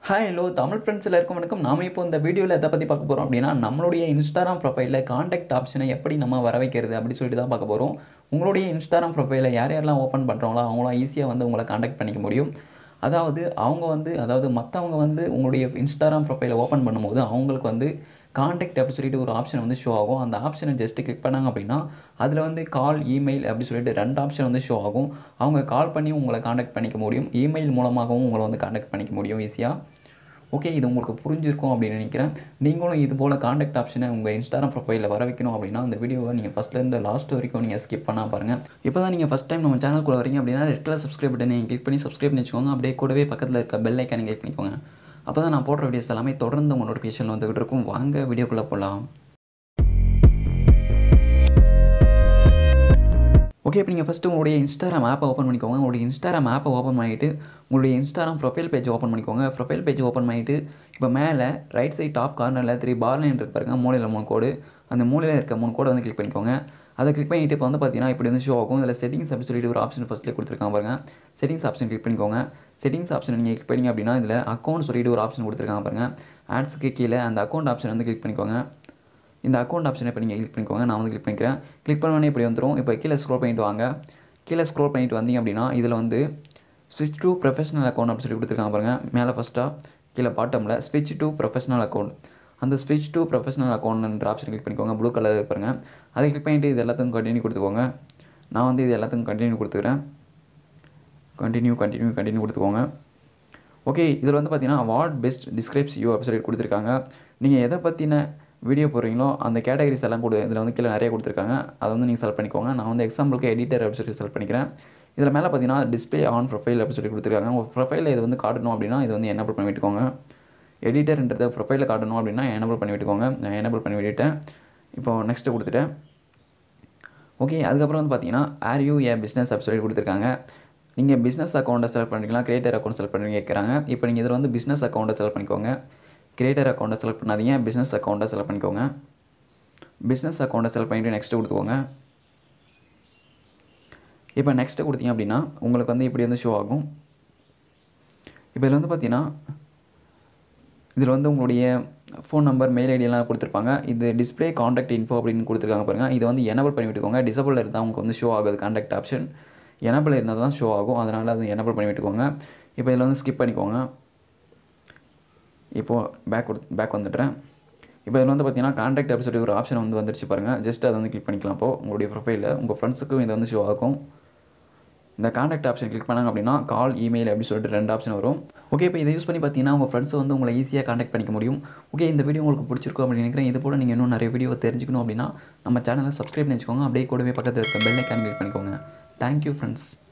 hi hello Tamil friends எல்லாருக்கும் வணக்கம் நாம இப்போ இந்த வீடியோவில் எதை பற்றி பார்க்க போகிறோம் அப்படின்னா நம்மளுடைய இன்ஸ்டாகிராம் ப்ரொஃபைலில் காண்டாக்ட் ஆப்ஷனை எப்படி நம்ம வர வைக்கிறது அப்படி சொல்லிட்டு தான் பார்க்க போகிறோம் உங்களுடைய இன்ஸ்டாகிராம் ப்ரொஃபைலை யார் யாரெல்லாம் ஓப்பன் பண்ணுறாங்களோ அவங்களாம் ஈஸியாக வந்து உங்களை காண்டாக்ட் பண்ணிக்க முடியும் அதாவது அவங்க வந்து அதாவது மற்றவங்க வந்து உங்களுடைய இன்ஸ்டாகிராம் ப்ரொஃபைலை ஓப்பன் பண்ணும்போது அவங்களுக்கு வந்து காண்டாக்ட் அப்படி சொல்லிட்டு ஒரு ஆப்ஷன் வந்து ஷோ ஆகும் அந்த ஆப்ஷனை ஜஸ்ட் கிளிக் பண்ணாங்க அப்படின்னா அதில் வந்து கால் இமெயில் அப்படி சொல்லிட்டு ரெண்டு ஆப்ஷன் வந்து ஷோ ஆகும் அவங்க கால் பண்ணி உங்களை காண்டாக்ட் பண்ணிக்க முடியும் இமெயில் மூலமாகவும் உங்களை வந்து காண்டாக்ட் பண்ணிக்க முடியும் ஈஸியாக ஓகே இது உங்களுக்கு புரிஞ்சிருக்கும் அப்படின்னு நினைக்கிறேன் நீங்களும் இது போல் காண்டாக்ட் ஆப்ஷனை உங்கள் இன்ஸ்டாகிராம் ப்ரொஃபைலில் வர வைக்கணும் அப்படின்னா அந்த வீடியோவை நீங்கள் ஃபஸ்ட்லேருந்து லாஸ்ட் வரைக்கும் நீங்கள் ஸ்கிப் பண்ணால் பாருங்கள் இப்போ தான் நீங்கள் ஃபஸ்ட் டைம் நம்ம சேனலுக்குள்ள வரீங்க அப்படின்னா ரெட் கலர் சப்ஸ்கிரைப் பட்டனை கிளிக் பண்ணி சப்ஸ்கிரைப் பண்ணி வச்சுக்கோங்க அப்படியே கூடவே பக்கத்தில் இருக்க பெல் ஐக்கானை கிளிக் பண்ணிக்கோங்க அப்போ தான் நான் போடுற வீடியோஸ் எல்லாமே தொடர்ந்து உங்கள் நோட்டிஃபிகேஷன் வந்துகிட்டு இருக்கும் வாங்க வீடியோக்குள்ளே போகலாம் ஓகே இப்போ நீங்கள் ஃபஸ்ட்டு உங்களுடைய இன்ஸ்டாகிராம் ஆப்பை ஓப்பன் பண்ணிக்கோங்க உங்களுடைய இன்ஸ்டாகிராம் ஆப்பை ஓப்பன் பண்ணிவிட்டு உங்களுடைய இன்ஸ்டாகிராம் ப்ரொஃபைல் பேஜ் ஓப்பன் பண்ணிக்கோங்க ப்ரொஃபைல் பேஜ் ஓப்பன் பண்ணிவிட்டு இப்போ மேலே ரைட் சைட் டாப் கார்னரில் த்ரீ பார் லைன் இருக்கு பாருங்க மூலையில் மூணு கோடு அந்த மூலையில் இருக்க மூணு கோடை வந்து கிளிக் பண்ணிக்கோங்க அதை கிளிக் பண்ணிவிட்டு இப்போ வந்து பார்த்தீங்கன்னா இப்படி வந்து ஷோ ஆகும் இதில் செட்டிங்ஸ் அப்படி சொல்லிட்டு ஒரு ஆப்ஷன் ஃபஸ்ட்டில் கொடுத்துருக்காங்க பாருங்க செட்டிங்ஸ் ஆப்ஷன் கிளிக் பண்ணிக்கோங்க செட்டிங்ஸ் ஆப்ஷன் நீங்கள் கிளிக் பண்ணிங்க அப்படின்னா இதில் அக்கௌண்ட் சொல்லிட்டு ஒரு ஆப்ஷன் கொடுத்துருக்காங்க பாருங்க ஆட்ஸுக்கு கீழே அந்த அக்கௌண்ட் ஆப்ஷன் வந்து கிளிக் பண்ணிக்கோங்க இந்த அக்கௌண்ட் ஆப்ஷனை இப்போ நீங்கள் கிளிக் பண்ணிக்கோங்க நான் வந்து கிளிக் பண்ணிக்கிறேன் கிளிக் பண்ணோடனே இப்படி வந்துடும் இப்போ கீழே ஸ்க்ரோல் பண்ணிட்டு வாங்க கீழே ஸ்க்ரோல் பண்ணிட்டு வந்தீங்க அப்படின்னா இதில் வந்து ஸ்விட்ச் டு ப்ரொஃபஷனல் அக்கௌண்ட் அப்படின்னு சொல்லி கொடுத்துருக்காங்க பாருங்கள் மேலே ஃபஸ்ட்டாக கீழே பாட்டமில் ஸ்விட்ச் டு ப்ரொஃபஷனல் அக்கௌண்ட் அந்த ஸ்விட்ச் டு ப்ரொஃபஷனல் அக்கௌண்ட்ன்ற ஆப்ஷன் கிளிக் பண்ணிக்கோங்க ப்ளூ கலர் பாருங்க அதை கிளிக் பண்ணிவிட்டு இது எல்லாத்துக்கும் கண்டினியூ கொடுத்துக்கோங்க நான் வந்து இது எல்லாத்துக்கும் கண்டினியூ கொடுத்துக்கிறேன் கண்டினியூ கண்டினியூ கண்டினியூ கொடுத்துக்கோங்க ஓகே இதில் வந்து பார்த்தீங்கன்னா வாட் பெஸ்ட் டிஸ்கிரைப்ஸ் யூ அப்படின்னு சொல்லி கொடுத்துருக்காங்க நீங்கள் எதை பற்றின வீடியோ போடுறீங்களோ அந்த கேட்டகரிஸ் எல்லாம் கொடு இதில் வந்து கீழே நிறைய கொடுத்துருக்காங்க அதை வந்து நீங்கள் செலக்ட் பண்ணிக்கோங்க நான் வந்து எக்ஸாம்பிளுக்கு எடிட்டர் அப்படின்னு சொல்லி செலக்ட் பண்ணிக்கிறேன் இதில் மேலே பார்த்தீங்கன்னா டிஸ்பிளே ஆன் ப்ரொஃபைல் அப்படின்னு சொல்லி கொடுத்துருக்காங்க உங்கள் ப்ரொஃபைலில் இது வந்து காட்டணும் அப்படின்னா இது வந்து எனபிள் பண்ணி விட்டுக்கோங்க எடிட்டர்ன்றதை ப்ரொஃபைலில் காட்டணும் அப்படின்னா எனபிள் பண்ணி விட்டுக்கோங்க நான் எனபிள் பண்ணி விட்டுட்டேன் இப்போ நெக்ஸ்ட்டு கொடுத்துட்டேன் ஓகே அதுக்கப்புறம் வந்து பார்த்தீங்கன்னா ஆர் யூ ஏ பிஸ்னஸ் அப்படின்னு சொல்லி கொடுத்துருக்காங்க நீங்கள் பிஸ்னஸ் அக்கௌண்ட்டை செலக்ட் பண்ணுறீங்களா கிரியேட்டர் அக்கௌண்ட் செலக்ட் பண்ணி கேட்குறாங்க இப்போ நீங்கள் இதில் வந்து பிஸ்னஸ் அக்கௌண்ட்டை செலக்ட் பண்ணிக்கோங்க கிரியேட்டர் அக்கௌண்ட்டை செலக்ட் பண்ணாதீங்க பிஸ்னஸ் அக்கௌண்ட்டை செலக்ட் பண்ணிக்கோங்க பிஸ்னஸ் அக்கௌண்ட்டை செலக்ட் பண்ணிவிட்டு நெக்ஸ்ட்டு கொடுத்துக்கோங்க இப்போ நெக்ஸ்ட்டு கொடுத்தீங்க அப்படின்னா உங்களுக்கு வந்து இப்படி வந்து ஷோ ஆகும் இப்போ இதில் வந்து பார்த்தீங்கன்னா இதில் வந்து உங்களுடைய ஃபோன் நம்பர் மெயில் ஐடியெல்லாம் கொடுத்துருப்பாங்க இது டிஸ்பிளே காண்டாக்ட் இன்ஃபோ அப்படின்னு கொடுத்துருக்காங்க பாருங்கள் இதை வந்து எனபிள் பண்ணி விட்டுக்கோங்க டிசபிள் இருந்தால் உங்களுக்கு வந்து ஷோ ஆகுது காண்டாக்ட் ஆப்ஷன் எனபிள் இருந்தால் தான் ஷோ ஆகும் அதனால் அது எனபிள் பண்ணி விட்டுக்கோங்க இப்போ இதில் வந்து ஸ்கிப் பண்ணிக்கோங்க இப்போது பேக் கொடு பேக் வந்துடுறேன் இப்போ இதில் வந்து பார்த்தீங்கன்னா காண்டாக்ட் அப்படி சொல்லி ஒரு ஆப்ஷன் வந்து வந்துருச்சு பாருங்கள் ஜஸ்ட் அதை வந்து கிளிக் பண்ணிக்கலாம் இப்போ உங்களுடைய ப்ரொஃபைலில் உங்கள் ஃப்ரெண்ட்ஸுக்கும் இதை வந்து ஷோ ஆகும் இந்த காண்டாக்ட் ஆப்ஷன் கிளிக் பண்ணாங்க அப்படின்னா கால் இமெயில் அப்படின்னு சொல்லிட்டு ரெண்டு ஆப்ஷன் வரும் ஓகே இப்போ இதை யூஸ் பண்ணி பார்த்தீங்கன்னா உங்கள் ஃப்ரெண்ட்ஸ் வந்து உங்களை ஈஸியாக காண்டாக்ட் பண்ணிக்க முடியும் ஓகே இந்த வீடியோ உங்களுக்கு பிடிச்சிருக்கும் அப்படின்னு நினைக்கிறேன் இது போல் நீங்கள் இன்னும் நிறைய வீடியோ தெரிஞ்சுக்கணும் அப்படின்னா நம்ம சேனலை சப்ஸ்கிரைப் பண்ணி வச்சுக்கோங்க அப்படியே கூடவே பக்கத்தில் இருக்க பெல் ஐக்கான் கிளிக் பண்ணிக்கோங்க தேங்க்யூ ஃப்ரெண்ட்ஸ்